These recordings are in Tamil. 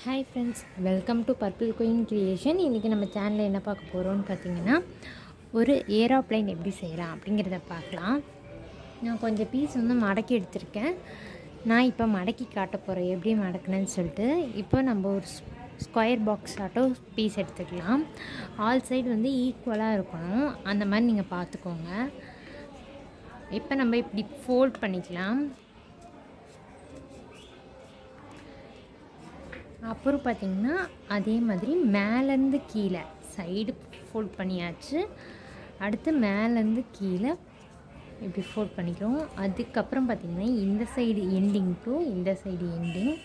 hi friends welcome to purple queen creation இன்றைக்கி நம்ம சேனலில் என்ன பார்க்க போகிறோம்னு பார்த்தீங்கன்னா ஒரு ஏரோப்ளைன் எப்படி செய்யலாம் அப்படிங்கிறத பார்க்கலாம் நான் கொஞ்சம் பீஸ் வந்து மடக்கி எடுத்திருக்கேன் நான் இப்போ மடக்கி காட்ட போகிறேன் எப்படி மடக்கணும்னு சொல்லிட்டு இப்போ நம்ம ஒரு ஸ்கொயர் பாக்ஸ் ஆட்டோ பீஸ் எடுத்துக்கலாம் ஆல் சைடு வந்து ஈக்குவலாக இருக்கணும் அந்த மாதிரி நீங்கள் பார்த்துக்கோங்க இப்போ நம்ம இப்படி ஃபோல்ட் பண்ணிக்கலாம் அப்புறம் பார்த்திங்கன்னா அதே மாதிரி மேலேருந்து கீழே சைடு ஃபோல்ட் பண்ணியாச்சு அடுத்து மேலேருந்து கீழே இப்படி ஃபோல்ட் பண்ணிக்கிறோம் அதுக்கப்புறம் பார்த்திங்கன்னா இந்த சைடு எண்டிங் டு இந்த சைடு எண்டிங்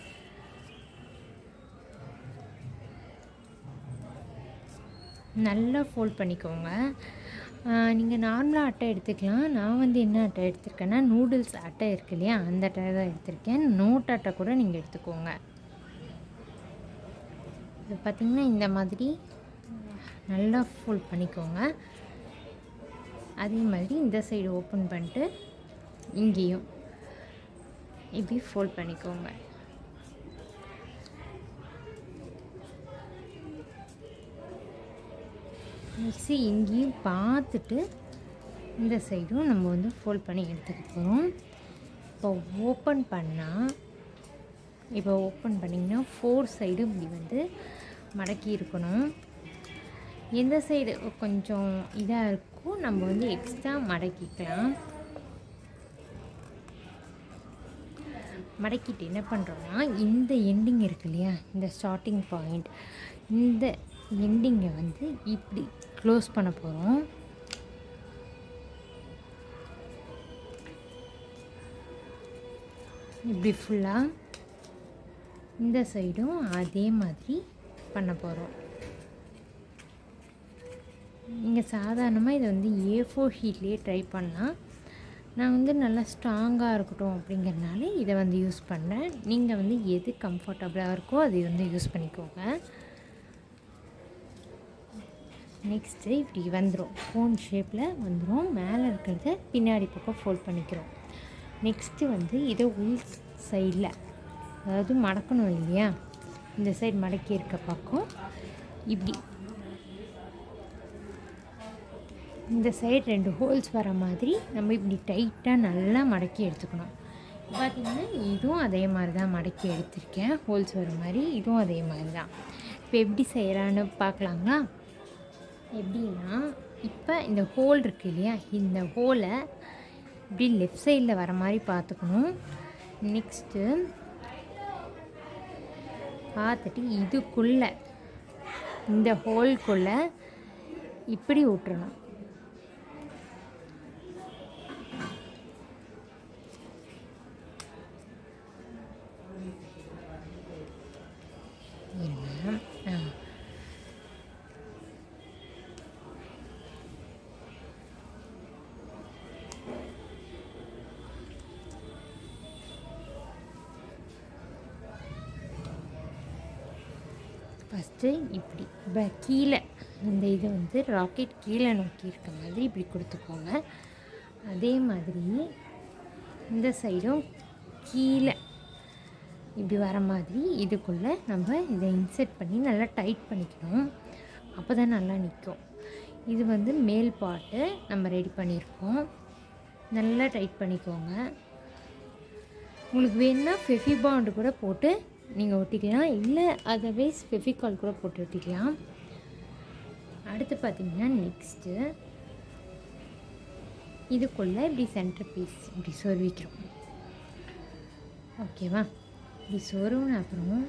நல்லா ஃபோல்ட் பண்ணிக்கோங்க நீங்கள் நார்மலாக அட்டை எடுத்துக்கலாம் நான் வந்து என்ன அட்டை எடுத்திருக்கேன்னா நூடுல்ஸ் அட்டை இருக்கு இல்லையா அந்த அட்டை தான் எடுத்திருக்கேன் நோட் அட்டை கூட நீங்கள் எடுத்துக்கோங்க இது பார்த்திங்கன்னா இந்த மாதிரி நல்லா ஃபோல்ட் பண்ணிக்கோங்க அதே மாதிரி இந்த சைடு ஓப்பன் பண்ணிட்டு இங்கேயும் இப்படி ஃபோல்ட் பண்ணிக்கோங்க மிக்ஸி இங்கேயும் பார்த்துட்டு இந்த சைடும் நம்ம வந்து ஃபோல்ட் பண்ணி எடுத்துக்க போகிறோம் இப்போ ஓப்பன் பண்ணால் இப்போ ஓப்பன் பண்ணிங்கன்னா ஃபோர் சைடு இப்படி வந்து மடக்கி இருக்கணும் எந்த சைடு கொஞ்சம் இதாக இருக்கோ நம்ம வந்து எக்ஸ்ட்ரா மடக்கிக்கலாம் மடக்கிட்டு என்ன பண்ணுறோன்னா இந்த எண்டிங் இருக்கு இல்லையா இந்த ஸ்டார்டிங் பாயிண்ட் இந்த எண்டிங்கை வந்து இப்படி க்ளோஸ் பண்ண போகிறோம் இப்படி ஃபுல்லாக இந்த சைடும் அதே மாதிரி பண்ண போகிறோம் நீங்கள் சாதாரணமாக இதை வந்து ஏ ஃபோர் ஷீட்லேயே ட்ரை பண்ணால் நான் வந்து நல்லா ஸ்ட்ராங்காக இருக்கட்டும் அப்படிங்கிறனால இதை வந்து யூஸ் பண்ணேன் நீங்கள் வந்து எது கம்ஃபர்டபுளாக இருக்கோ அதை வந்து யூஸ் பண்ணிக்கோங்க நெக்ஸ்ட்டு இப்படி வந்துடும் ஃபோன் ஷேப்பில் வந்துடும் மேலே இருக்கிறத பின்னாடி பக்கம் ஃபோல்ட் பண்ணிக்கிறோம் நெக்ஸ்ட்டு வந்து இதை உள் சைடில் அதாவது மடக்கணும் இல்லையா இந்த சைடு மடக்கி இருக்க பக்கம் இப்படி இந்த சைடு ரெண்டு ஹோல்ஸ் வர மாதிரி நம்ம இப்படி டைட்டாக நல்லா மடக்கி எடுத்துக்கணும் பார்த்திங்கன்னா இதுவும் அதே மாதிரி தான் மடக்கி எடுத்திருக்கேன் ஹோல்ஸ் வர மாதிரி இதுவும் அதே மாதிரி தான் இப்போ எப்படி செய்கிறான்னு பார்க்கலாங்களா எப்படின்னா இப்போ இந்த ஹோல் இருக்கு இல்லையா இந்த ஹோலை இப்படி லெஃப்ட் சைடில் வர மாதிரி பார்த்துக்கணும் நெக்ஸ்ட்டு பார்த்துட்டு இதுக்குள்ளே இந்த ஹோல்குள்ளே இப்படி விட்டுறணும் ஆ ஃபஸ்ட்டு இப்படி இப்போ கீழே இந்த இது வந்து ராக்கெட் கீழே நோக்கி இருக்க மாதிரி இப்படி கொடுத்துக்கோங்க அதே மாதிரி இந்த சைடும் கீழே இப்படி வர மாதிரி இதுக்குள்ளே நம்ம இதை இன்செர்ட் பண்ணி நல்லா டைட் பண்ணிக்கணும் அப்போ தான் நல்லா நிற்கும் இது வந்து மேல் பாட்டு நம்ம ரெடி பண்ணியிருக்கோம் நல்லா டைட் பண்ணிக்கோங்க உங்களுக்கு வேணுன்னா ஃபெஃபி பாண்டு கூட போட்டு நீங்கள் ஒட்டிக்கலாம் இல்லை அதர்வைஸ் ஃபெஃபிகால் கூட போட்டு ஒட்டிக்கலாம் அடுத்து பார்த்திங்கன்னா நெக்ஸ்ட்டு இதுக்குள்ளே இப்படி சென்டர் பீஸ் இப்படி சொருவிக்கிறோம் ஓகேவா இப்படி சொருவின அப்புறம்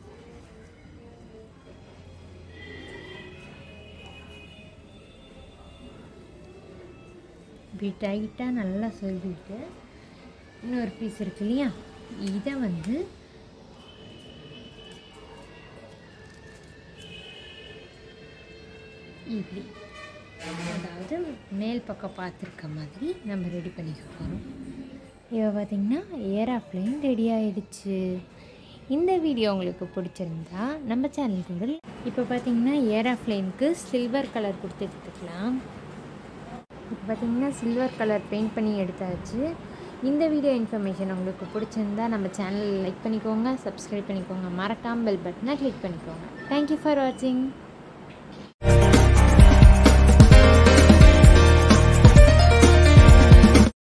இப்படி டைட்டாக நல்லா சொருவிட்டு இன்னொரு பீஸ் இருக்கு இல்லையா இதை வந்து இப்படி அதாவது மேல் பக்கம் பார்த்துருக்க மாதிரி நம்ம ரெடி பண்ணிக்க போகிறோம் இப்போ பார்த்திங்கன்னா ஏரோப்ளைன் ரெடி ஆயிடுச்சு இந்த வீடியோ உங்களுக்கு பிடிச்சிருந்தா நம்ம சேனல் கூட இப்போ பார்த்திங்கன்னா ஏரோப்ளைனுக்கு சில்வர் கலர் கொடுத்து எடுத்துக்கலாம் இப்போ பார்த்திங்கன்னா சில்வர் கலர் பெயிண்ட் பண்ணி எடுத்தாச்சு இந்த வீடியோ இன்ஃபர்மேஷன் உங்களுக்கு பிடிச்சிருந்தா நம்ம சேனலை லைக் பண்ணிக்கோங்க சப்ஸ்கிரைப் பண்ணிக்கோங்க மறக்காமல் பெல் பட்டனை கிளிக் பண்ணிக்கோங்க தேங்க்யூ ஃபார் வாட்சிங்